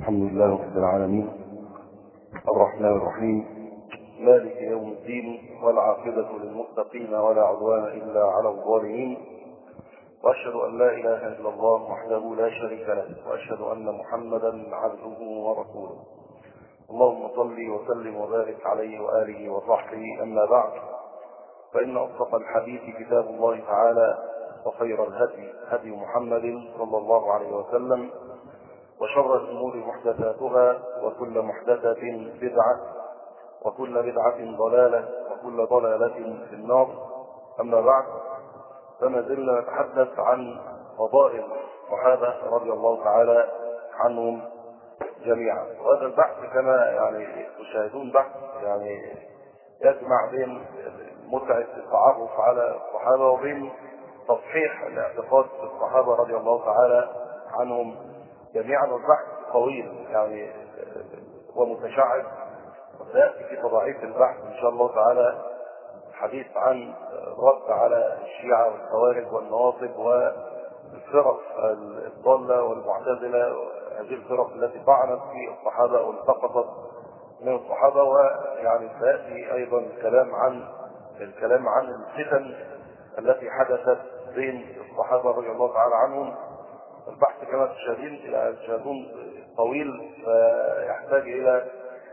الحمد لله رب العالمين الرحمن الرحيم مالك يوم الدين والعاقبة للمتقين ولا عدوان إلا على الظالمين وأشهد أن لا إله إلا الله وحده لا شريك له وأشهد أن محمدا عبده ورسوله اللهم صل وسلم وبارك عليه وآله وصحبه أما بعد فإن أصدق الحديث كتاب الله تعالى وخير الهدي هدي محمد صلى الله عليه وسلم وشر الأمور محدثاتها وكل محدثة بدعة وكل بدعة ضلالة وكل ضلالة في النار أما بعد فما زلنا نتحدث عن فضائل الصحابة رضي الله تعالى عنهم جميعا وهذا البحث كما يعني تشاهدون بحث يعني يجمع بين متعة التعرف على الصحابة وبين تصحيح الاعتقاد في الصحابة رضي الله تعالى عنهم جميعا والبحث طويل يعني ومتشعب وسيأتي في تضاعيف البحث إن شاء الله تعالى الحديث عن الرد على الشيعة والخوارج والنواصب والفرق الضالة والمعتزلة هذه الفرق التي طعنت في الصحابة والتقطت من الصحابة ويعني سيأتي أيضا الكلام عن الكلام عن الفتن التي حدثت بين الصحابة رضي الله تعالى عنهم البحث كما تشاهدين تشاهدون طويل فيحتاج إلى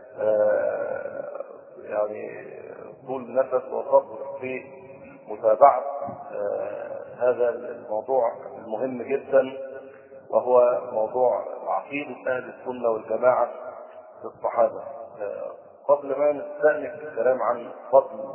يعني طول نفس وصبر في متابعة هذا الموضوع المهم جدا وهو موضوع عقيدة أهل السنة والجماعة في الصحابة قبل ما نستأنف الكلام عن فضل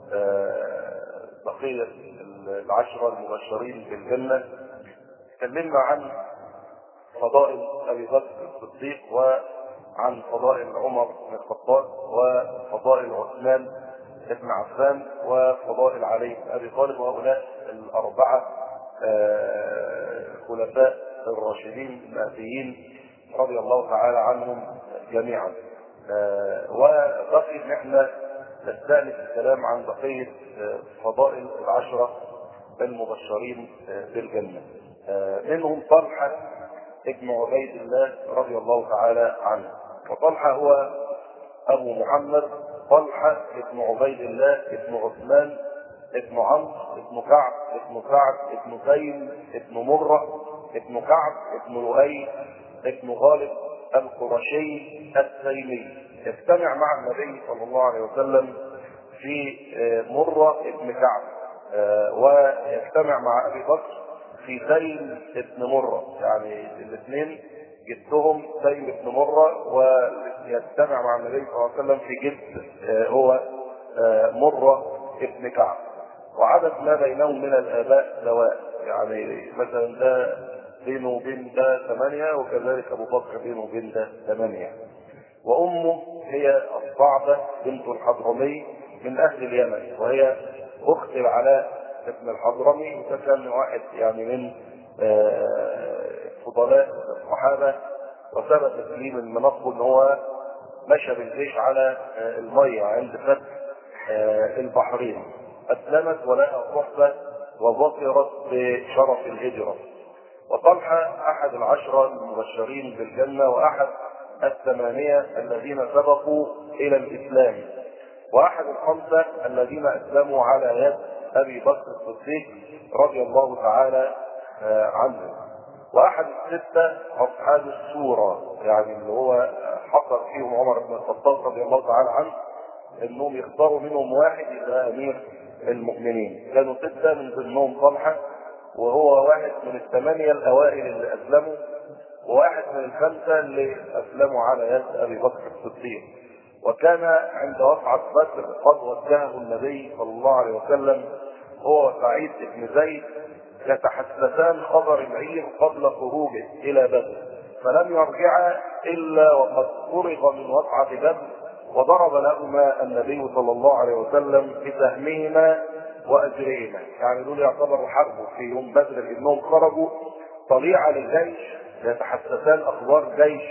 بقية العشرة المبشرين بالجنة تكلمنا عن فضائل أبي بكر الصديق وعن فضائل عمر بن الخطاب وفضائل عثمان بن عفان وفضائل علي بن أبي طالب وهؤلاء الأربعة خلفاء الراشدين المهديين رضي الله تعالى عنهم جميعا وبقي ان احنا نستأنف الكلام عن بقية فضائل العشرة المبشرين بالجنة منهم طلحة ابن عبيد الله رضي الله تعالى عنه وطلحة هو أبو محمد طلحة ابن عبيد الله ابن عثمان ابن عمرو ابن كعب ابن سعد ابن زيد ابن مرة ابن كعب ابن لؤي ابن غالب القرشي التيمي يجتمع مع النبي صلى الله عليه وسلم في مرة ابن كعب ويجتمع مع أبي بكر في تيم ابن مرة يعني الاثنين جدهم تيم ابن مرة ويجتمع مع النبي صلى الله عليه وسلم في جد هو مرة ابن كعب وعدد ما بينهم من الآباء سواء يعني مثلا ده بينه وبين ده ثمانية وكذلك أبو بكر بينه وبين ده ثمانية وأمه هي الصعبة بنت الحضرمي من أهل اليمن وهي أخت العلاء ابن الحضرمي وكان واحد يعني من فضلاء الصحابة وثبت فيه من منصبه ان هو مشى بالجيش على المية عند فتح البحرين أسلمت ولها صحبة وظفرت بشرف الهجرة وطلحة أحد العشرة المبشرين بالجنة وأحد الثمانية الذين سبقوا إلى الإسلام وأحد الخمسة الذين أسلموا على يد أبي بكر الصديق رضي الله تعالى عنه وأحد الستة أصحاب السورة يعني اللي هو حصل فيهم عمر بن الخطاب رضي الله تعالى عنه انهم يختاروا منهم واحد يبقى امير المؤمنين كانوا ستة من ضمنهم طلحة وهو واحد من الثمانية الأوائل اللي أسلموا وواحد من الخمسة اللي أسلموا على يد أبي بكر الصديق وكان عند وقعة بدر قد وجهه النبي صلى الله عليه وسلم هو وسعيد بن زيد يتحسسان خبر العير قبل خروجه إلى بدر فلم يرجعا إلا وقد فرغ من وقعة بدر وضرب لهما النبي صلى الله عليه وسلم بسهمهما وأجرهما يعني دول يعتبروا حرب في يوم بدر لأنهم خرجوا طليعة للجيش يتحسسان أخبار جيش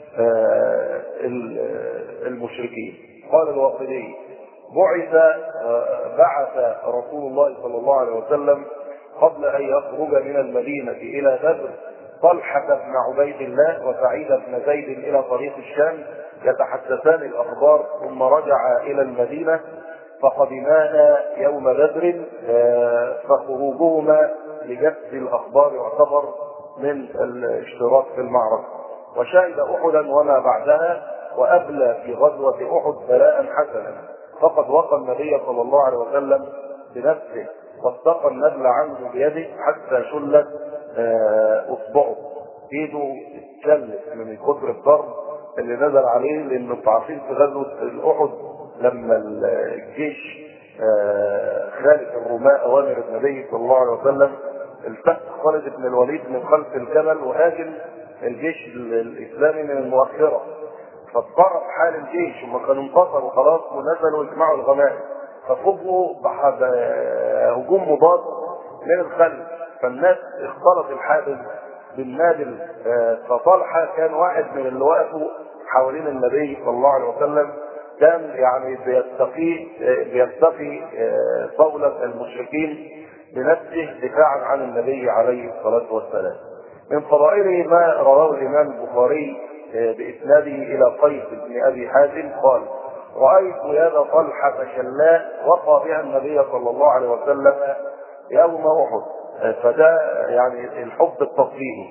المشركين قال الواقدي بعث بعث رسول الله صلى الله عليه وسلم قبل أن يخرج من المدينة إلى بدر طلحة بن عبيد الله وسعيد بن زيد إلى طريق الشام يتحدثان الأخبار ثم رجع إلى المدينة فقدماها يوم بدر فخروجهما لجسد الأخبار يعتبر من الاشتراك في المعركة وشهد أحدا وما بعدها وأبلى في غزوة أحد بلاء حسنا فقد وقى النبي صلى الله عليه وسلم بنفسه واستقى النبل عنه بيده حتى شلت اصبعه ايده اتشلت من كتر الضرب اللي نزل عليه لانه انتوا عارفين في غزوه الاحد لما الجيش خالف الرماء اوامر النبي صلى الله عليه وسلم التف خالد بن الوليد من خلف الجبل وهاجم الجيش الاسلامي من المؤخره فاضطرب حال الجيش هم كانوا انتصروا خلاص ونزلوا يجمعوا الغنائم ففوجئوا بهجوم مضاد من الخلف فالناس اختلط الحادث بالنادل فطلحه كان واحد من اللي وقفوا حوالين النبي صلى الله عليه وسلم كان يعني بيستقي بيستقي صولة المشركين بنفسه دفاعا عن النبي عليه الصلاة والسلام. من فضائله ما رواه الإمام البخاري بإسناده إلى قيس بن أبي حازم قال: رأيت يد طلحة شلاء وقى بها النبي صلى الله عليه وسلم يوم أحد فده يعني الحب التطبيقي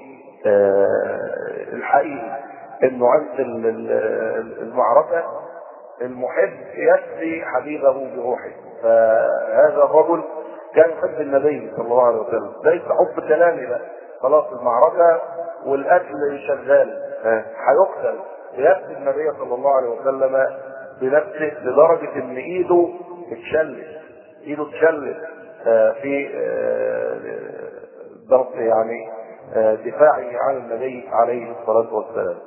الحقيقي انه عند المعركة المحب يسري حبيبه بروحه فهذا الرجل كان يحب النبي صلى الله عليه وسلم ليس حب كلامي بقى خلاص المعركة والاكل شغال هيقتل يسري النبي صلى الله عليه وسلم بنفسه لدرجة ان ايده اتشلت ايده اتشلت في ضرب يعني دفاعه عن النبي عليه الصلاة والسلام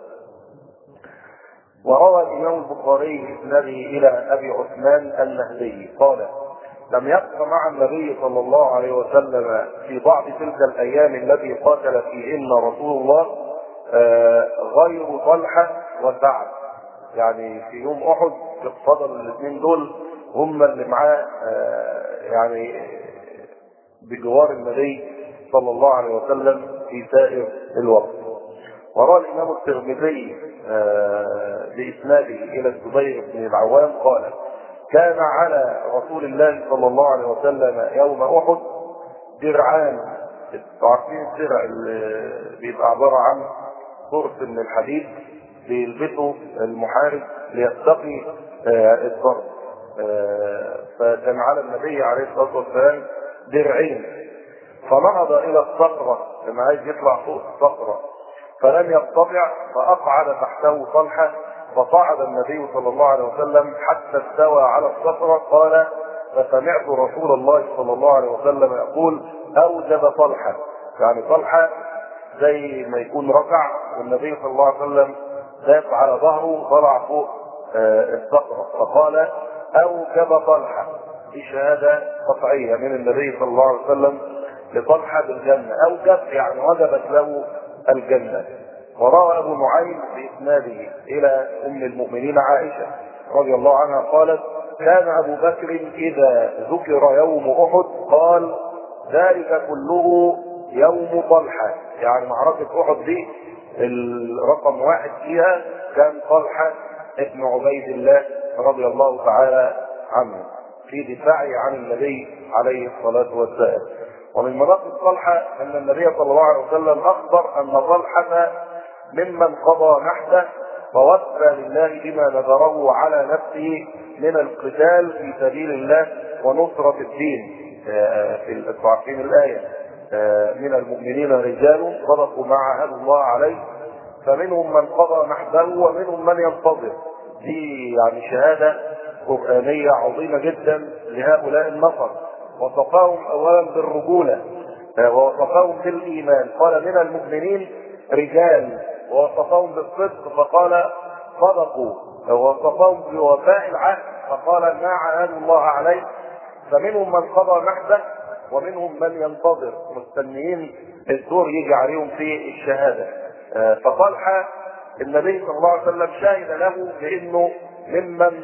وروى الإمام البخاري إسناده إلى أبي عثمان النهدي قال لم يبق مع النبي صلى الله عليه وسلم في بعض تلك الأيام التي قاتل فيهن رسول الله غير طلحة وسعد يعني في يوم أحد فضل الاثنين دول هم اللي معاه يعني بجوار النبي صلى الله عليه وسلم في سائر الوقت وروى الامام الترمذي باسناده الى الزبير بن العوام قال كان على رسول الله صلى الله عليه وسلم يوم احد درعان عارفين الدرع اللي بيبقى عباره عن قرص من الحديد بيلبسه المحارب ليتقي الضرب فكان على النبي عليه الصلاه والسلام درعين فنهض الى الصخره لما عايز يطلع فوق الصخره فلم يستطع فاقعد تحته طلحه فصعد النبي صلى الله عليه وسلم حتى استوى على الصخره قال فسمعت رسول الله صلى الله عليه وسلم يقول اوجب طلحه يعني طلحه زي ما يكون ركع والنبي صلى الله عليه وسلم داس على ظهره طلع فوق الصخره فقال اوجب طلحه دي شهاده قطعيه من النبي صلى الله عليه وسلم لطلحه بالجنه اوجب يعني وجبت له الجنه وروى ابو نعيم باسناده الى ام المؤمنين عائشه رضي الله عنها قالت كان ابو بكر اذا ذكر يوم احد قال ذلك كله يوم طلحه يعني معركه احد دي الرقم واحد فيها كان طلحه ابن عبيد الله رضي الله تعالى عنه في دفاعه عن النبي عليه الصلاه والسلام ومن مناقب طلحه ان النبي صلى الله عليه وسلم اخبر ان طلحه ممن قضى نحبه ووفى لله بما نذره على نفسه من القتال في سبيل الله ونصرة الدين في عارفين الآية من المؤمنين رجال صدقوا ما عاهدوا الله عليه فمنهم من قضى نحبه ومنهم من ينتظر دي يعني شهادة قرآنية عظيمة جدا لهؤلاء النفر وصفاهم أولا بالرجولة ووصفاهم بالإيمان قال من المؤمنين رجال ووصفهم بالصدق فقال صدقوا ووصفهم بوفاء العهد فقال ما عاهدوا الله عليه فمنهم من قضى نحبه ومنهم من ينتظر مستنيين الدور يجي عليهم في الشهاده فطلحه النبي صلى الله عليه وسلم شهد له بانه ممن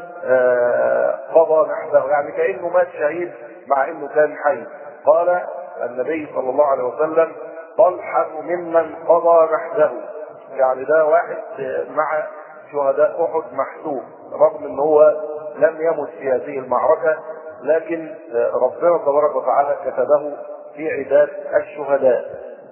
قضى نحبه يعني كانه مات شهيد مع انه كان حي قال النبي صلى الله عليه وسلم طلحة ممن قضى نحبه يعني ده واحد مع شهداء أحد محسوب رغم ان هو لم يمت في هذه المعركة لكن ربنا تبارك وتعالى كتبه في عداد الشهداء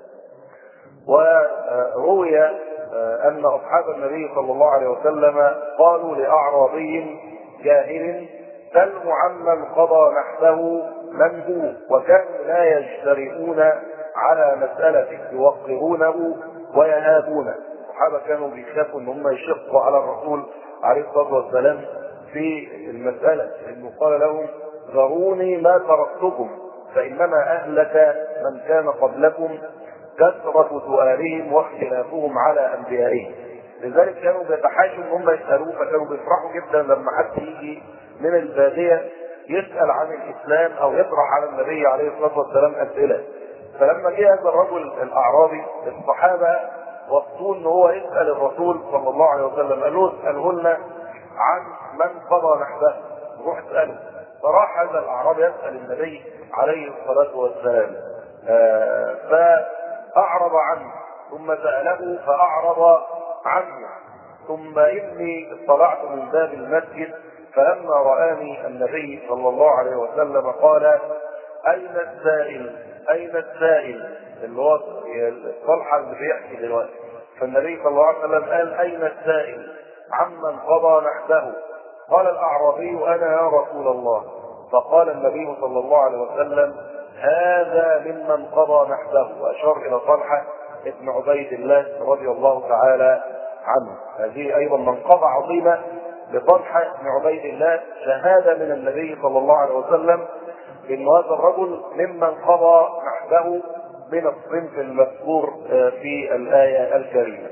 وروي أن أصحاب النبي صلى الله عليه وسلم قالوا لأعرابي جاهل سلم عمن قضى نحبه من هو وكانوا لا يجترئون على مسألة يوقرونه ويهابونه الصحابة كانوا بيخافوا ان هم يشقوا على الرسول عليه الصلاة والسلام في المسألة انه قال لهم ذروني ما تركتكم فإنما أهلك من كان قبلكم كثرة سؤالهم واختلافهم على أنبيائهم لذلك كانوا بيتحاشوا ان هم يسألوه فكانوا بيفرحوا جدا لما حد يجي من البادية يسأل عن الإسلام أو يطرح على النبي عليه الصلاة والسلام أسئلة فلما جه هذا الرجل الأعرابي الصحابة وصوه ان هو يسأل الرسول صلى الله عليه وسلم قال له اسألهن عن من قضى نحبه روح اسأله فراح هذا الأعرابي يسأل النبي عليه الصلاة والسلام آه فأعرض عنه ثم سأله فأعرض عنه ثم إني اطلعت من باب المسجد فلما رآني النبي صلى الله عليه وسلم قال أين السائل أين السائل اللي هو الطلحة اللي بيحكي دلوقتي فالنبي صلى الله عليه وسلم قال أين السائل عمن قضى نحبه قال الأعرابي أنا يا رسول الله فقال النبي صلى الله عليه وسلم هذا ممن قضى نحبه وأشار إلى طلحة ابن عبيد الله رضي الله تعالى عنه هذه أيضا منقبة عظيمة لطلحة بن عبيد الله شهادة من النبي صلى الله عليه وسلم ان هذا الرجل ممن قضى نحبه من الصنف المذكور في الآية الكريمة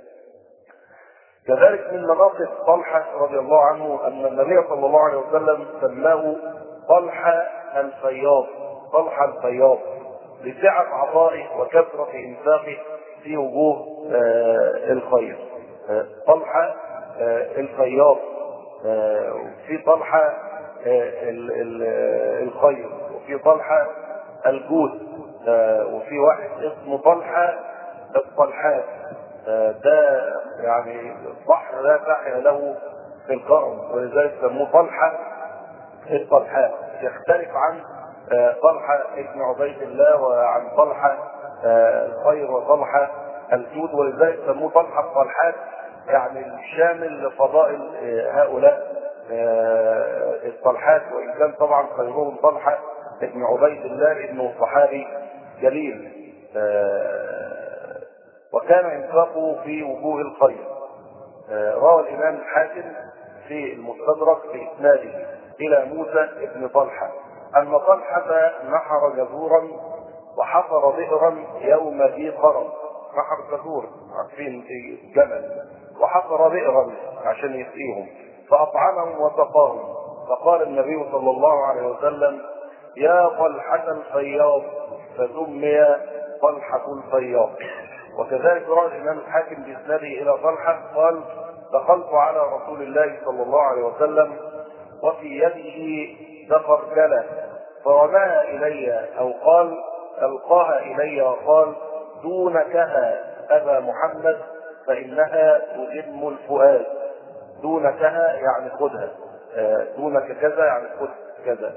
كذلك من مناقب طلحة رضي الله عنه أن النبي صلى الله عليه وسلم سماه طلحة الفياض طلحة الفياض لسعة عطائه وكثرة إنفاقه في وجوه الخير طلحة الفياض في طلحة الخير وفي طلحة الجود وفي واحد اسمه طلحة الطلحات ده يعني بحر لا ساحل له في القرن ولذلك سموه طلحة الطلحات يختلف عن طلحة ابن عبيد الله وعن طلحة الخير وطلحة الجود ولذلك سموه طلحة الطلحات يعني الشامل لفضائل هؤلاء الطلحات وان كان طبعا خيرهم طلحه ابن عبيد الله انه صحابي جليل وكان انفاقه في وجوه الخير روى الامام الحاكم في المستدرك باسناده الى موسى ابن طلحه ان طلحه نحر جزورا وحفر بئرا يوم ذي قرن نحر جزور عارفين في جمل وحفر بئرا عشان يسقيهم فأطعمهم وسقاهم فقال النبي صلى الله عليه وسلم يا طلحة الفياض فسمي طلحة الفياض وكذلك روى الإمام الحاكم بإسناده إلى طلحة قال دخلت على رسول الله صلى الله عليه وسلم وفي يده دفرجلة فرماها إلي أو قال ألقاها إلي وقال دونكها أبا محمد فإنها تجم الفؤاد دونكها يعني خذها دونك كذا يعني خذ كذا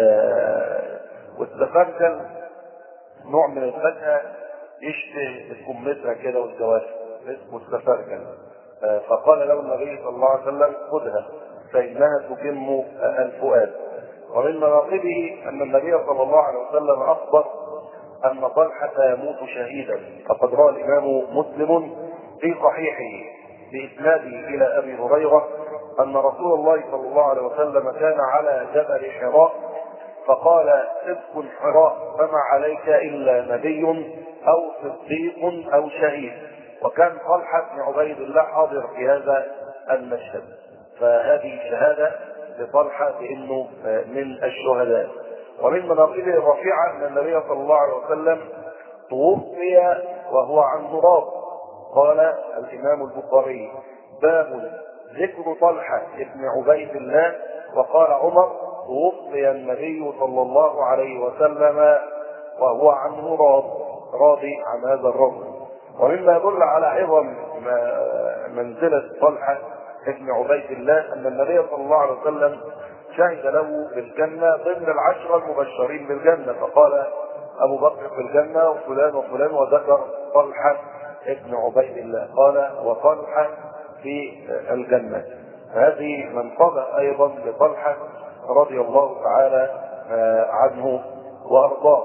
والتفرجل نوع من الفاكهه يشبه الكمثرى كده والجوافه اسمه التفرجل فقال له النبي صلى الله عليه وسلم خذها فانها تجم الفؤاد ومن مناقبه ان النبي صلى الله عليه وسلم اخبر ان طلحه يموت شهيدا فقد روى الامام مسلم في صحيحه بإسناده إلى أبي هريرة أن رسول الله صلى الله عليه وسلم كان على جبل حراء فقال اسكن حراء فما عليك إلا نبي أو صديق أو شهيد وكان طلحة بن عبيد الله حاضر في هذا المشهد فهذه شهادة لطلحة بأنه من الشهداء ومن مناقبه الرفيعة أن النبي صلى الله عليه وسلم توفي وهو عن تراب قال الإمام البخاري باب ذكر طلحة بن عبيد الله وقال عمر توفي النبي صلى الله عليه وسلم وهو عنه راض راضي عن هذا الرجل ومما يدل على عظم منزلة طلحة ابن عبيد الله أن النبي صلى الله عليه وسلم شهد له بالجنة ضمن العشرة المبشرين بالجنة فقال أبو بكر في الجنة وفلان وفلان وذكر طلحة ابن عبيد الله قال وطلحة في الجنة هذه منقبة أيضا لطلحة رضي الله تعالى عنه وأرضاه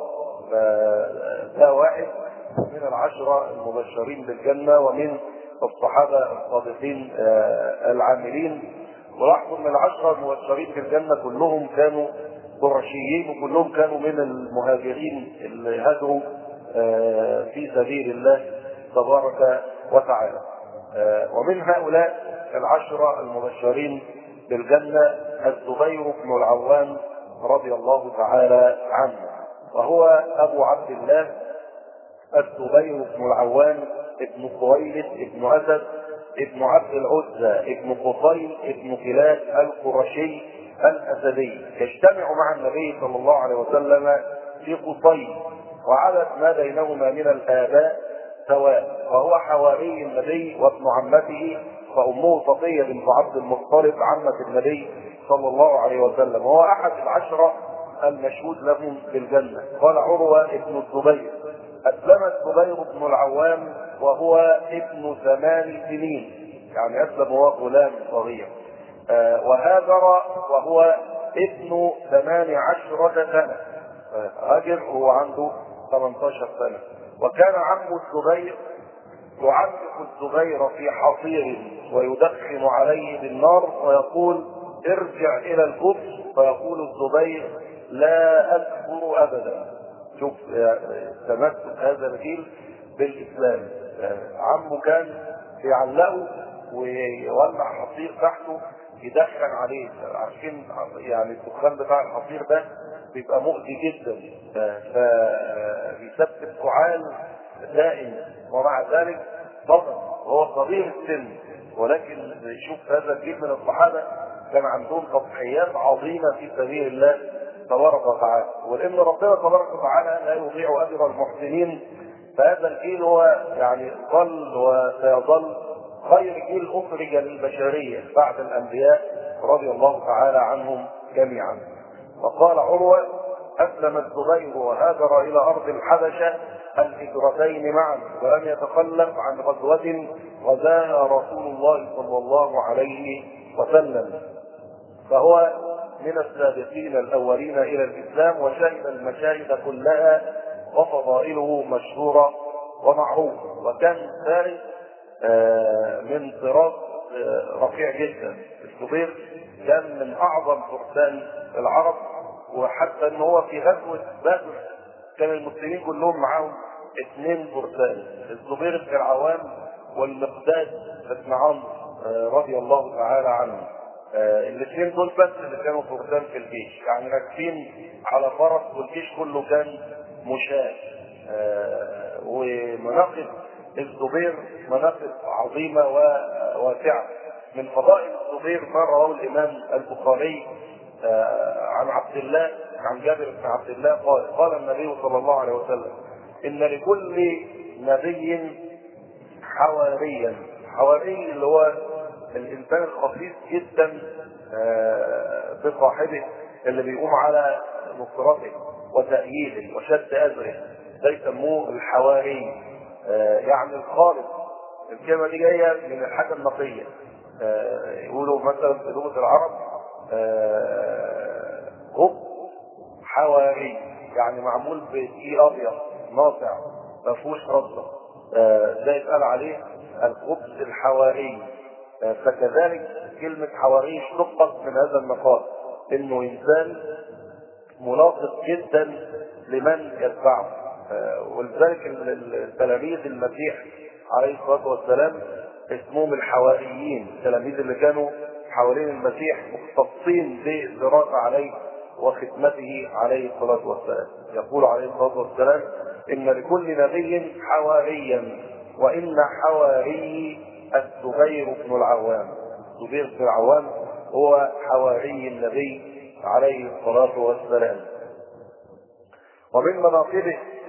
ده واحد من العشرة المبشرين بالجنة ومن الصحابة الصادقين العاملين ولاحظوا ان العشرة المبشرين بالجنة كلهم كانوا قرشيين وكلهم كانوا من المهاجرين اللي هاجروا في سبيل الله تبارك وتعالى ومن هؤلاء العشرة المبشرين بالجنة الزبير بن العوام رضي الله تعالى عنه وهو أبو عبد الله الزبير بن العوام ابن خويلد ابن أسد ابن عبد العزى ابن قصيل ابن كلاب القرشي الأسدي يجتمع مع النبي صلى الله عليه وسلم في قصيل وعدد ما بينهما من الآباء سواء وهو حواري النبي وابن عمته فأمه صفية بنت عبد المطلب عمة النبي صلى الله عليه وسلم وهو أحد العشرة المشهود لهم بالجنة قال عروة ابن الزبير أسلم الزبير بن العوام وهو ابن ثمان سنين يعني أسلم وهو غلام صغير آه وهاجر وهو ابن ثمان عشرة سنة هاجر وهو عنده 18 سنة وكان عم الزبير يعلق الزبير في حصير ويدخن عليه بالنار ويقول ارجع الى الكفر فيقول الزبير لا اكفر ابدا شوف تمسك هذا الجيل بالاسلام عمه كان يعلقه ويولع حصير تحته يدخن عليه عارفين يعني الدخان بتاع الحصير ده بيبقى مؤذي جدا فبيسبب سعال دائم ومع ذلك بطل وهو صغير السن ولكن شوف هذا الجيل من الصحابه كان عندهم تضحيات عظيمه في سبيل الله تبارك وتعالى ولان ربنا تبارك وتعالى لا يضيع اجر المحسنين فهذا الجيل هو يعني ظل وسيظل خير جيل اخرج للبشريه بعد الانبياء رضي الله تعالى عنهم جميعا وقال عروه اسلم الزبير وهاجر الى ارض الحبشه الهجرتين معا ولم يتخلف عن غزوه غزاها رسول الله صلى الله عليه وسلم فهو من السابقين الاولين الى الاسلام وشهد المشاهد كلها وفضائله مشهوره ومعروفه وكان ثالث من طراز رفيع جدا الزبير كان من اعظم فرسان العرب وحتى ان هو في غزوه بدر كان المسلمين كلهم معاهم اثنين فرسان الزبير بن العوام والمقداد بن عمرو رضي الله تعالى عنه الاثنين دول بس اللي كانوا فرسان في الجيش يعني راكبين على فرس والجيش كله كان مشاة ومناقب الزبير مناقب عظيمة وواسعة من فضائل الزبير ما رواه الإمام البخاري عن عبد الله عن جابر بن عبد الله قال قال النبي صلى الله عليه وسلم إن لكل نبي حواريا حواري اللي هو الإنسان الخفيف جدا بصاحبه اللي بيقوم على نصرته وتأييده وشد أزره ده يسموه الحواري يعني الخالص الكلمة دي جاية من الحاجة النقية يقولوا مثلا في لغة العرب خب حواري يعني معمول بدقيق أبيض ناصع ما فيهوش رصة ده يتقال عليه الخبز الحواري فكذلك كلمة حواري اشتقت من هذا المقام انه انسان مناصف جدا لمن يتبعه ولذلك التلاميذ المسيح عليه الصلاه والسلام اسمهم الحواريين التلاميذ اللي كانوا حوالين المسيح مختصين بالدراسه عليه وخدمته عليه الصلاه والسلام يقول عليه الصلاه والسلام ان لكل نبي حواريا وان حواري الزبير بن العوام الزبير بن العوام هو حواري النبي عليه الصلاة والسلام ومن مناقبه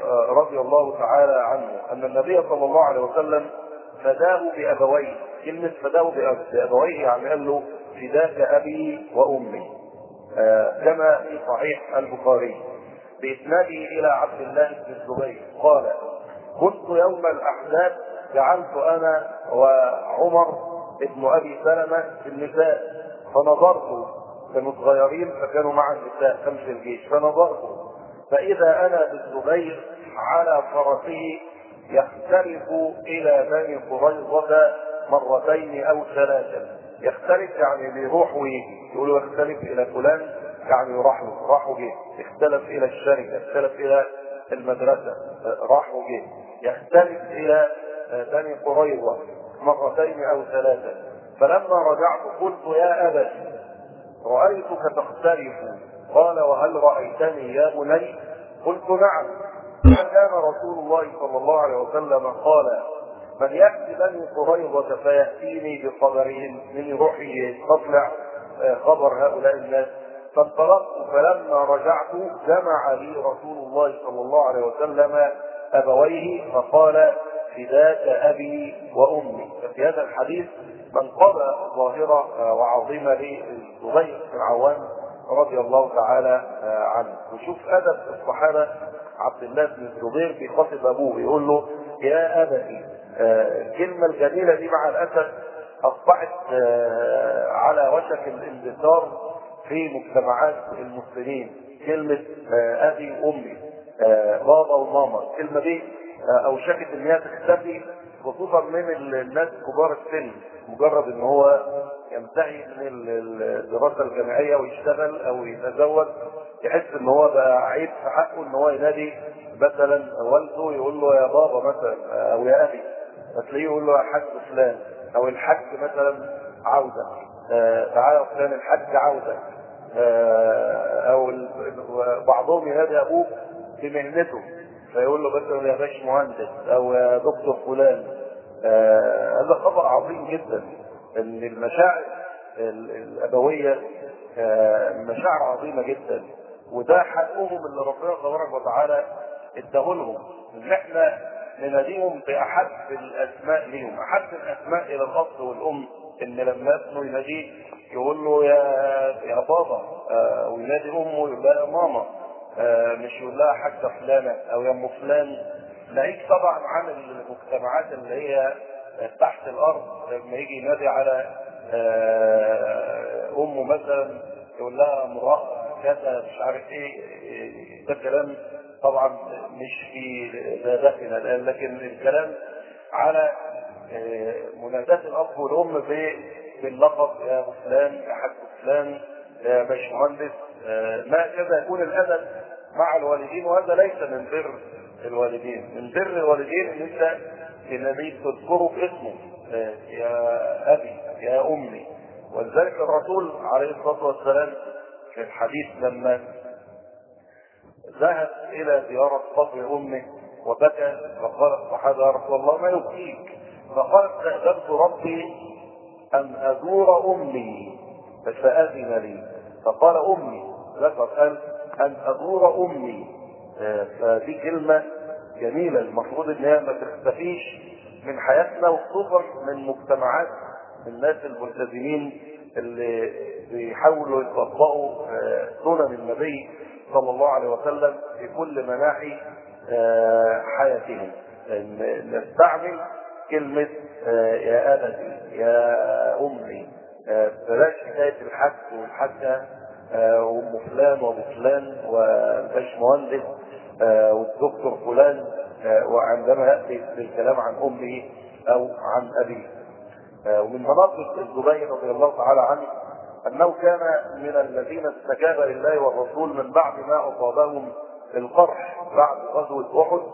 رضي الله تعالى عنه أن النبي صلى الله عليه وسلم فداه بأبويه كلمة فداه بأبويه يعني قال له فداك أبي وأمي كما في صحيح البخاري بإسناده إلى عبد الله بن الزبير قال كنت يوم الأحزاب جعلت أنا وعمر ابن أبي سلمة في النساء فنظرت كانوا صغيرين فكانوا مع النساء كانوا في الجيش فنظرت فإذا أنا بالزبير على فرسه يختلف إلى بني قريظة مرتين أو ثلاثا يختلف يعني بيروح ويجي يقولوا يختلف إلى فلان يعني يروح له راح وجه اختلف إلى الشركة اختلف إلى المدرسة راح وجه يختلف إلى بني قريظة مرتين أو ثلاثا فلما رجعت قلت يا أبت رأيتك تختلف قال وهل رأيتني يا بني قلت نعم فكان رسول الله صلى الله عليه وسلم قال من يأتي بني قريظة فيأتيني بخبرهم من روحي تطلع خبر هؤلاء الناس فانطلقت فلما رجعت جمع لي رسول الله صلى الله عليه وسلم أبويه فقال فداك أبي وأمي ففي هذا الحديث منقبة ظاهرة وعظيمة للزبير بن عوام رضي الله تعالى عنه وشوف أدب الصحابة عبد الله بن الزبير بيخاطب أبوه يقول له يا أبتي الكلمة الجميلة دي مع الأسف أصبحت على وشك الاندثار في مجتمعات المسلمين كلمة أبي وأمي بابا وماما الكلمة دي أوشكت إن هي تختفي خصوصا من الناس كبار السن مجرد ان هو ينتهي من الدراسة الجامعية ويشتغل او يتزوج يحس ان هو بقى عيب في حقه ان هو ينادي مثلا والده يقول له يا بابا مثلا او يا ابي فتلاقيه يقول له يا حاج فلان او الحاج مثلا عودة تعالى فلان الحاج عودة او بعضهم ينادي ابوه بمهنته فيقول له مثلا يا باش مهندس او يا دكتور فلان آه هذا خبر عظيم جدا ان المشاعر الابويه آه مشاعر عظيمه جدا وده حقهم اللي ربنا تبارك وتعالى اداهولهم ان احنا نناديهم باحب الاسماء ليهم احب الاسماء الى الاب والام ان لما ابنه يناديه يقول له يا يا بابا آه وينادي امه يقول لها يا ماما مش يقول لها حاجه فلانه او يا ام فلان ناهيك طبعا عن المجتمعات اللي هي تحت الارض لما يجي ينادي على امه مثلا يقول لها امراه كذا مش عارف ايه ده كلام طبعا مش في ذاتنا الان لكن الكلام على مناداة الاب والام باللقب يا ابو فلان يا حاج فلان يا باشمهندس ما كذا يكون الادب مع الوالدين وهذا ليس من بر الوالدين من بر الوالدين ان انت النبي تذكره باسمه يا ابي يا امي ولذلك الرسول عليه الصلاه والسلام في الحديث لما ذهب الى زياره قبر امه وبكى فقال الصحابه يا رسول الله ما يبكيك فقال استاذنت ربي ان ازور امي فاذن لي فقال امي ذكر قال ان ازور امي فدي كلمة جميلة المفروض ان هي ما تختفيش من حياتنا وخصوصا من مجتمعات الناس الملتزمين اللي بيحاولوا يطبقوا سنن النبي صلى الله عليه وسلم في كل مناحي حياتهم نستعمل كلمة يا أبتي يا أمي بلاش حكاية الحج والحجة وام فلان وابو فلان والباش مهندس والدكتور فلان وعندما ياتي بالكلام عن امه او عن ابيه ومن مناقب الزبير رضي الله تعالى عنه انه كان من الذين استجاب لله والرسول من بعد ما اصابهم القرح بعد غزوه احد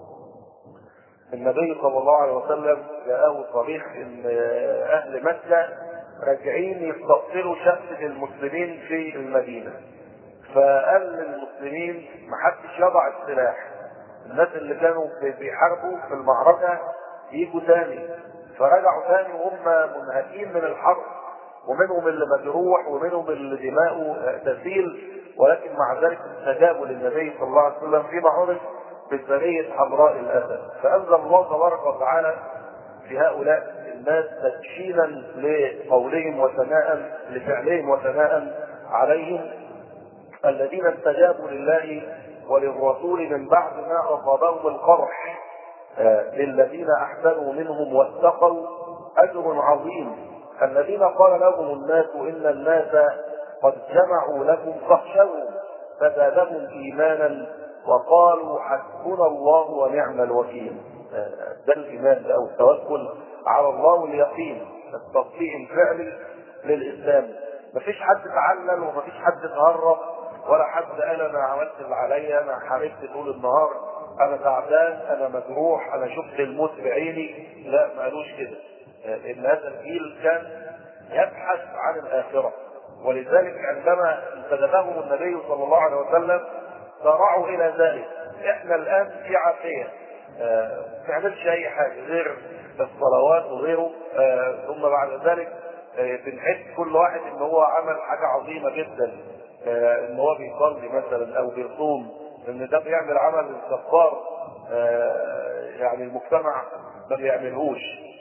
النبي صلى الله عليه وسلم جاءه صريح ان اهل مكه راجعين يستأصلوا شأن المسلمين في المدينة فقال للمسلمين محدش يضع السلاح الناس اللي كانوا بيحاربوا في المعركة يجوا تاني فرجعوا تاني وهم منهكين من الحرب ومنهم اللي مجروح ومنهم اللي دماؤه تسيل ولكن مع ذلك استجابوا للنبي صلى الله عليه وسلم في معرض بسرية حمراء الأسد فأنزل الله تبارك وتعالى في هؤلاء الناس تدشينا لقولهم وثناء لفعلهم وثناء عليهم الذين استجابوا لله وللرسول من بعد ما أصابهم القرح آه، للذين أحسنوا منهم واتقوا أجر عظيم الذين قال لهم الناس إن الناس قد جمعوا لكم فاخشوا فزادهم إيمانا وقالوا حسبنا الله ونعم الوكيل آه، ده الإيمان أو التوكل على الله واليقين التصديق الفعلي للإسلام مفيش حد تعلل ومفيش حد تهرب ولا حد قال انا عملت اللي عليا انا حاربت طول النهار انا تعبان انا مجروح انا شفت الموت بعيني لا ما قالوش كده ان هذا الجيل كان يبحث عن الاخره ولذلك عندما انتدبهم النبي صلى الله عليه وسلم سارعوا الى ذلك احنا الان في عافيه آه، ما نعملش اي حاجه غير الصلوات وغيره آه، ثم بعد ذلك آه، بنحس كل واحد ان هو عمل حاجه عظيمه جدا آه، ان هو بيصلي مثلا او بيصوم ان ده بيعمل عمل جبار آه، يعني المجتمع ما بيعملهوش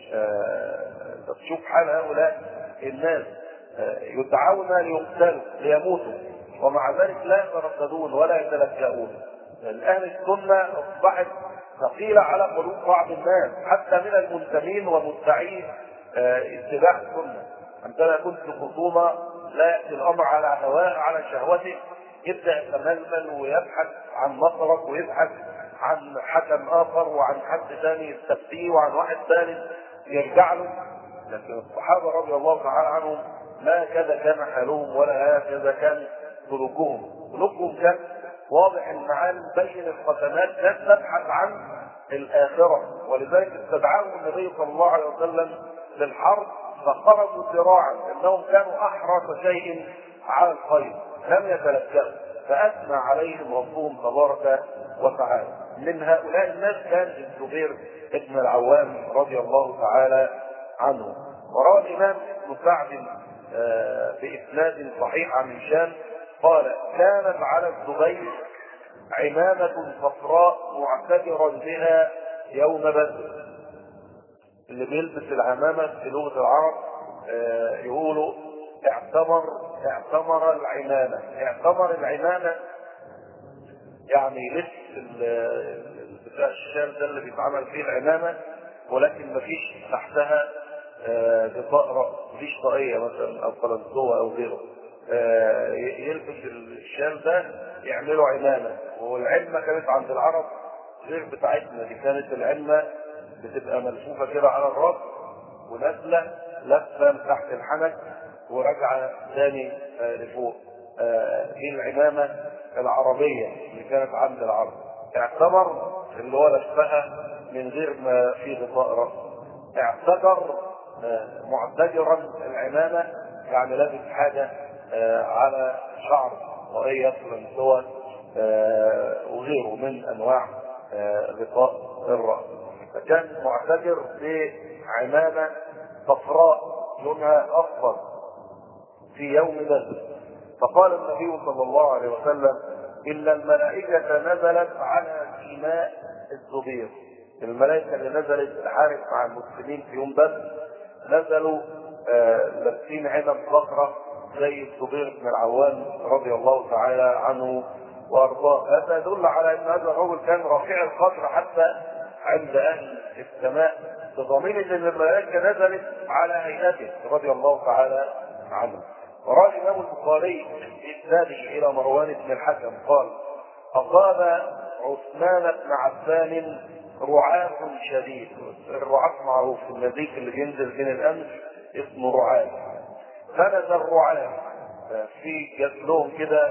آه، طب شوف حال هؤلاء الناس آه، يدعون ليقتلوا ليموتوا ومع ذلك لا يترددون ولا يتلجؤون الاهل السنه اصبحت ثقيله على قلوب بعض الناس حتى من المنتمين ومدعي آه، اتباع السنه عندما يكون في خصومه لا ياتي الامر على هواه على شهوته يبدا يتململ ويبحث عن نصرك ويبحث عن حكم اخر وعن حد ثاني يستفتيه وعن واحد ثالث يرجع له لكن الصحابه رضي الله تعالى عنهم ما كذا كان حالهم ولا هكذا كان سلوكهم سلوكهم كان واضح المعاني بين الختمات لا تبحث عن الاخره ولذلك استدعاهم النبي صلى الله عليه وسلم للحرب فخرجوا ذراعا انهم كانوا احرص شيء على الخير لم يتلكأوا فاثنى عليهم ربهم تبارك وتعالى من هؤلاء الناس كان الزبير بن العوام رضي الله تعالى عنه وروى الامام ابن سعد آه، باسناد صحيح عن هشام قال كانت على الزبير عمامة صفراء معتبرا بها يوم بدر اللي بيلبس العمامة في لغة العرب آه، يقولوا اعتمر اعتمر العمامة اعتمر العمامة يعني لبس ال- بتاع الشال ده اللي بيتعمل فيه العمامة ولكن مفيش تحتها آه، غطاء رأس مفيش طاقية مثلا أو قلنسوة أو غيره آه، ي- يلبس الشال ده يعملوا عمامة والعمة كانت عند العرب غير بتاعتنا دي كانت العمة بتبقى ملفوفة كده على الرأس ونازلة لفة من تحت الحنك وراجعة ثاني آه، لفوق آه، دي العمامة العربية اللي كانت عند العرب اعتبر اللي هو لفها من غير ما في غطاء رأس اعتبر آه، معتبرا العمامة يعني لابس حاجة آه، على شعر طاقية فلنسوة آه، وغيره من أنواع آه، غطاء الرأس فكان معتبر بعمامة صفراء لونها أصفر في يوم بدر فقال النبي صلى الله عليه وسلم إن الملائكة نزلت على سيماء الزبير الملائكة اللي نزلت تحارب مع المسلمين في يوم بدر نزلوا آه، لابسين عمم صخرة زي الزبير بن العوام رضي الله تعالى عنه وارضاه هذا يدل على ان هذا الرجل كان رفيع القدر حتى عند اهل السماء بضمير ان الملائكه نزلت على هيئته رضي الله تعالى عنه وراى الامام البخاري في اسناده الى مروان بن الحكم قال اصاب عثمان بن عفان رعاف شديد الرعاف معروف النزيف اللي بينزل بين الانف اسمه رعاف فنزل الرعاف في جات لهم كده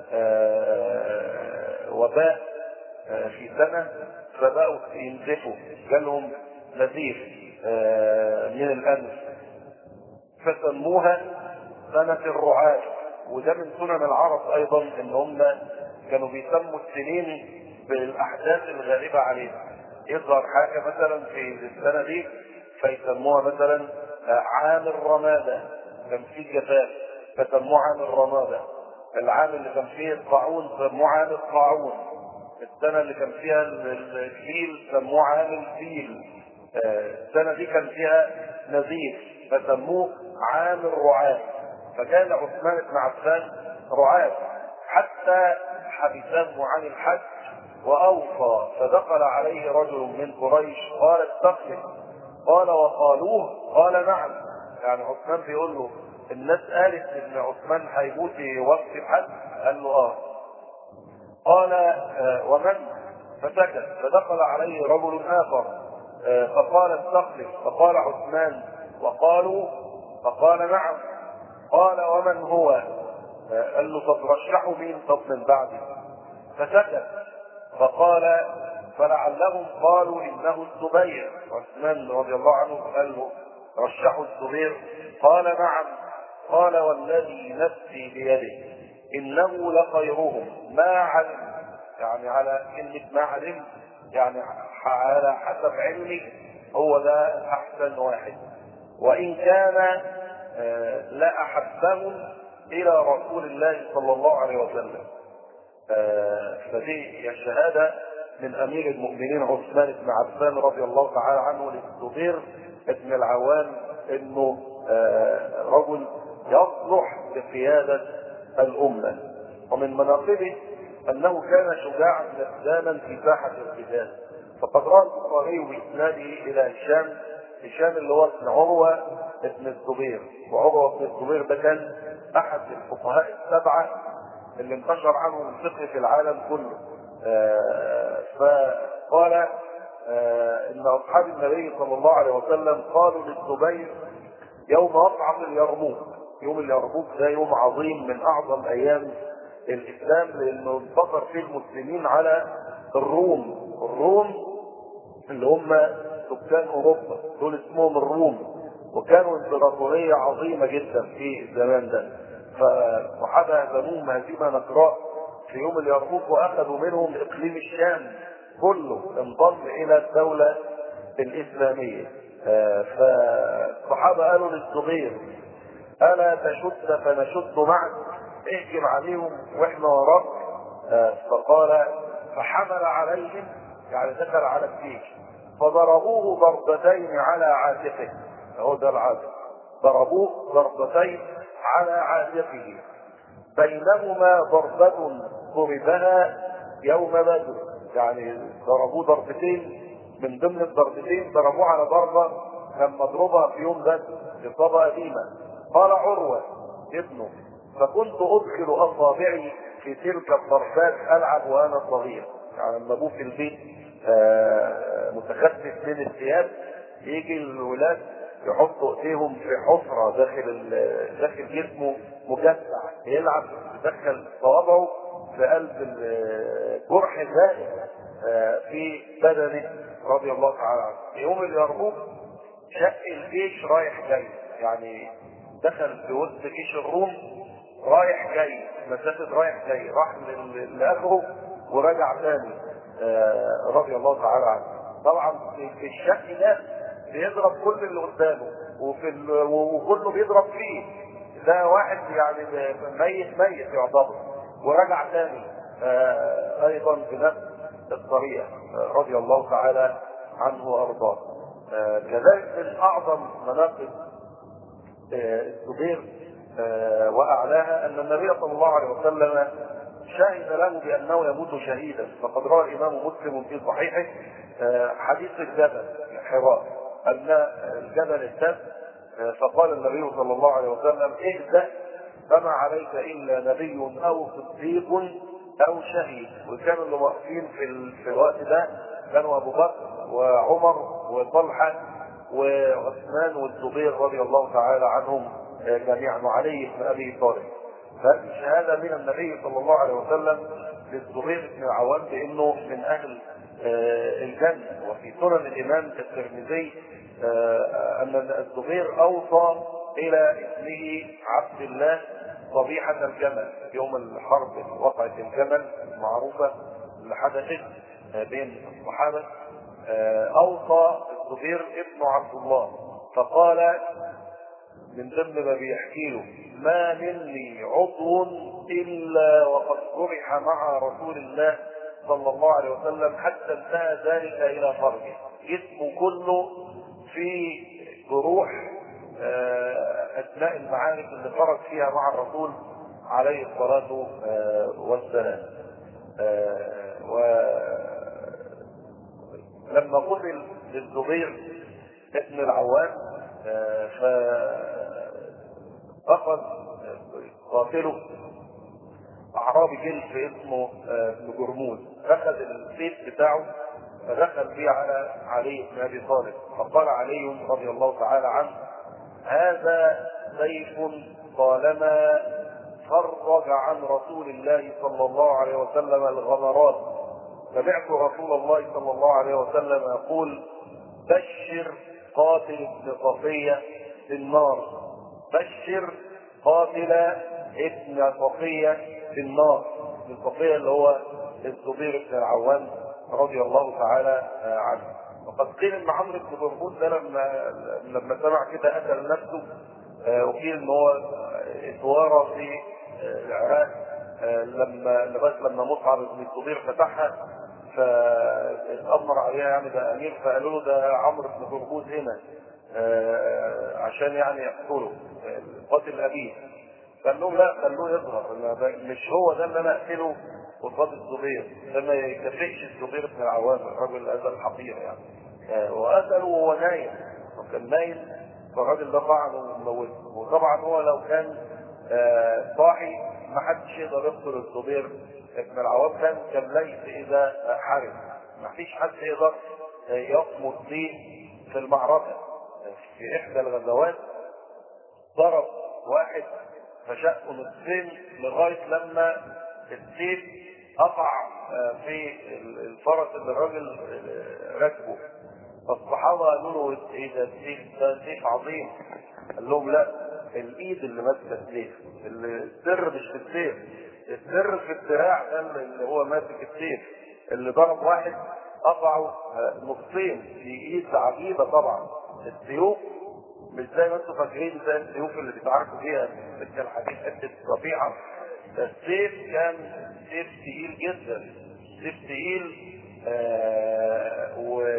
آه، وباء آه، في سنه فبقوا ينزفوا جالهم نزيف آه، من الانف فسموها سنه الرعاف وده من سنن العرب ايضا ان هم كانوا بيسموا السنين بالاحداث الغالبه عليها يظهر حاجه مثلا في السنه دي فيسموها مثلا آه، عام الرماده كان في جفاف فسموه عام الرماده العام اللي كان فيه الطاعون سموه عام الطاعون السنة اللي كان فيها الفيل سموه عام الفيل السنة دي كان فيها نزيف فسموه عام الرعاة فكان عثمان بن عفان رعاة حتى حبسه عن الحج وأوصى فدخل عليه رجل من قريش قال استخلف قال وقالوه قال نعم يعني عثمان بيقول له الناس قالت ان عثمان هيموت وقت الحج قال له اه قال آه ومن فسكت فدخل عليه رجل اخر آه فقال استخلف فقال عثمان وقالوا فقال نعم قال ومن هو آه قال له طب رشحوا مين طب من بعدي فسكت فقال فلعلهم قالوا انه الزبير عثمان رضي الله عنه قال له رشحوا الزبير قال نعم قال والذي نفسي بيده انه لخيرهم ما علم يعني على كلمة ما علم يعني على حسب علمي هو ده احسن واحد وان كان لا احبهم الى رسول الله صلى الله عليه وسلم فدي هي الشهاده من امير المؤمنين عثمان بن عفان رضي الله تعالى عنه للزبير بن العوام انه رجل يصلح لقيادة الأمة ومن مناقبه أنه كان شجاعا جساما في ساحة القتال فقد روى البخاري بإسناده إلى هشام هشام اللي هو ابن عروة ابن الزبير وعروة ابن الزبير ده كان أحد الفقهاء السبعة اللي انتشر عنهم الفقه في العالم كله فقال ان اصحاب النبي صلى الله عليه وسلم قالوا للزبير يوم وقعة اليرموك يوم اليرموك ده يوم عظيم من اعظم ايام الاسلام لانه انتصر فيه المسلمين على الروم الروم اللي هم سكان اوروبا دول اسمهم الروم وكانوا امبراطوريه عظيمه جدا في الزمان ده فالصحابه هزموهم هزيمه نقراء في يوم اليرموك واخذوا منهم اقليم الشام كله انضم الى الدوله الاسلاميه فالصحابه قالوا للزبير الا تشد فنشد معك اهجم عليهم واحنا وراك فقال فحمل عليهم يعني دخل على الجيش فضربوه ضربتين على عاتقه هو ده العاتق ضربوه ضربتين على عاتقه بينهما ضربة ضربها يوم بدر يعني ضربوه ضربتين من ضمن الضربتين ضربوه على ضربة كان مضروبة في يوم بدر إصابة قديمة قال عروة ابنه فكنت أدخل أصابعي في تلك الضربات ألعب وأنا صغير يعني لما أبوه في البيت متخفف من الثياب يجي الولاد يحطوا ايديهم في حفرة داخل داخل جسمه مجسع يلعب يدخل صوابعه في قلب الجرح الزائد في بدنه رضي الله تعالى عنه في يوم اليرموك شق الجيش رايح جاي يعني دخل في وسط جيش الروم رايح جاي مسافة رايح جاي راح لآخره ورجع تاني رضي الله تعالى عنه طبعا في الشق ده بيضرب كل اللي قدامه وفي ال... وكله بيضرب فيه ده واحد يعني ميت ميت يعتبر ورجع تاني آه ايضا بنفس الطريقه آه رضي الله تعالى عنه وارضاه آه كذلك من اعظم مناقب الزبير واعلاها ان النبي صلى الله عليه وسلم شهد له بانه يموت شهيدا فقد روى الامام مسلم في صحيحه حديث الجبل حراء ان الجبل اهتز فقال النبي صلى الله عليه وسلم اهدأ فما عليك الا نبي او صديق او شهيد وكانوا اللي واقفين في, في الوقت ده كانوا ابو بكر وعمر وطلحه وعثمان والزبير رضي الله تعالى عنهم جميعا وعلي بن ابي طالب هذه شهاده من النبي صلى الله عليه وسلم للزبير بن العوام بانه من اهل الجنه وفي سنن الامام الترمذي ان الزبير اوصى الى اسمه عبد الله صبيحة الجمل يوم الحرب وقعة الجمل المعروفة اللي حدثت بين الصحابة اوصى الزبير ابن عبد الله فقال من ضمن ما بيحكي له ما مني عضو الا وقد جرح مع رسول الله صلى الله عليه وسلم حتى انتهى ذلك الى فرجه جسمه كله في جروح اثناء المعارك اللي خرج فيها مع الرسول عليه الصلاه والسلام ولما قتل للزبير ابن العوام فأخذ قاتله أعرابي جلف اسمه ابن جرموز أخذ السيف بتاعه فدخل به على علي بن أبي طالب فقال علي رضي الله تعالى عنه هذا سيف طالما فرج عن رسول الله صلى الله عليه وسلم الغمرات سمعت رسول الله صلى الله عليه وسلم يقول بشر قاتل ابن صفية في النار بشر قاتل ابن صفية في النار ابن صفية اللي هو الزبير بن العوام رضي الله تعالى عنه وقد قيل ان عمرو بن بربون ده لما لما سمع كده قتل نفسه وقيل ان هو اتوارى في العراق لما لغايه لما مصعب بن الزبير فتحها فاتأمر عليها يعني ده امير فقالوا له ده عمرو بن بربوز هنا عشان يعني يقتله قاتل ابيه قال لهم لا خلوه يظهر مش هو ده اللي انا اقتله قصاد الزبير ده ما يكافئش الزبير بن العوام الرجل هذا الحقير يعني وقتله وهو نايم وكان نايم فالراجل ده طعنه وموته وطبعا هو لو كان صاحي ما حدش يقدر يقتل الزبير ابن العوام كان كالليث اذا حرم ما فيش حد يقدر يصمد به في المعركه في احدى الغزوات ضرب واحد فشقه نصفين لغايه لما السيف قطع في الفرس اللي الراجل راكبه فالصحابه قالوا له ايه ده السيف ده سيف عظيم قال لهم لا الايد اللي ماسكه السيف السر مش في السيف السر في الدراع ده اللي هو ماسك السيف اللي ضرب واحد قطعه نصين في ايد عجيبه طبعا السيوف مش زي ما انتم فاكرين زي السيوف اللي بيتعاركوا فيها مثل الحديد حته رفيعه السيف كان سيف تقيل جدا سيف تقيل آه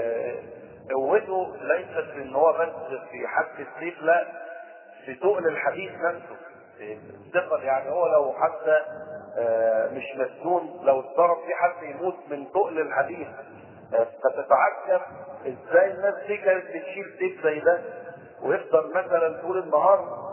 وقوته ليست في ان هو بس في حد السيف لا في تقل الحديد نفسه الثقل يعني هو لو حتى آه مش مسنون لو اتضرب في حد يموت من تقل الحديد آه فتتعجب ازاي الناس دي كانت بتشيل سيف زي ده ويفضل مثلا طول النهار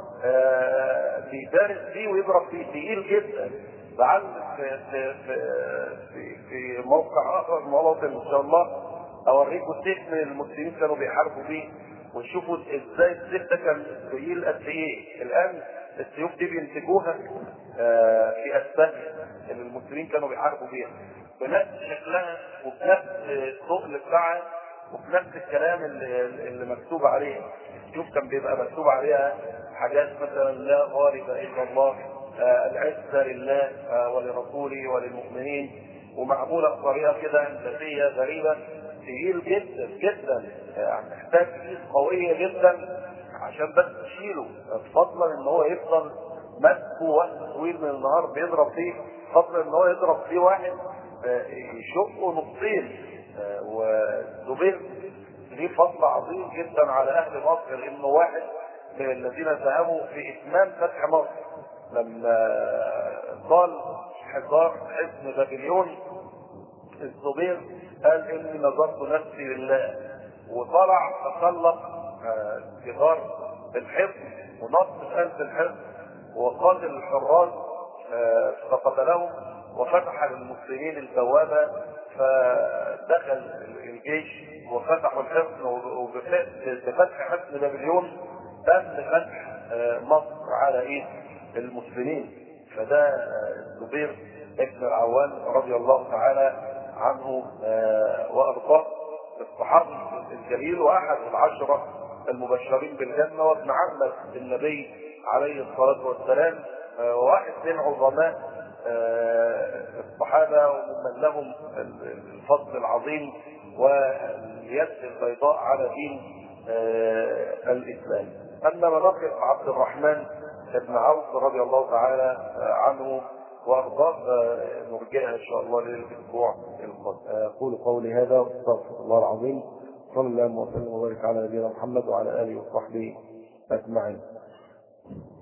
بيدارس فيه ويضرب فيه تقيل جدا لعل في في في في موقع اخر مواطن ان شاء الله اوريكم سيف من المسلمين كانوا بيحاربوا بيه وتشوفوا ازاي السيف ده كان تقيل قد ايه الان السيوف دي بينتجوها في اسبانيا اللي المسلمين كانوا بيحاربوا بيها بنفس شكلها وبنفس الثقل بتاعها وبنفس الكلام اللي, اللي مكتوب عليه السيوف كان بيبقى مكتوب عليها حاجات مثلا لا غالب الا الله آه العزه لله آه ولرسوله وللمؤمنين ومعموله بطريقه كده هندسيه غريبه تقيل جدا جدا يعني محتاج ايد قويه جدا عشان بس تشيله فضلا ان هو يفضل ماسكه وقت طويل من النهار بيضرب فيه فضلا ان هو يضرب فيه واحد آه يشقه نصين وزبير ليه فضل عظيم جدا على اهل مصر انه واحد من الذين ذهبوا في اتمام فتح مصر لما قال حصار حصن بابليون الزبير قال اني نظرت نفسي لله وطلع تسلق جدار الحصن ونط خلف الحصن وقاتل الحراس فقتلهم وفتح للمسلمين البوابه فدخل الجيش وفتحوا الحصن وبفتح حصن بابليون تم فتح مصر على ايد المسلمين فده الزبير ابن العوام رضي الله تعالى عنه وارضاه الصحابي الجليل واحد العشره المبشرين بالجنه وابن عمه النبي عليه الصلاه والسلام وواحد من عظماء الصحابه ومن لهم الفضل العظيم واليد البيضاء على دين الاسلام اما مناقب عبد الرحمن بن عوف رضي الله تعالى عنه وأخبار آه، نرجعها إن شاء الله للأسبوع القادم أقول قولي هذا واستغفر الله العظيم صلى الله وسلم وبارك على نبينا محمد وعلى آله وصحبه أجمعين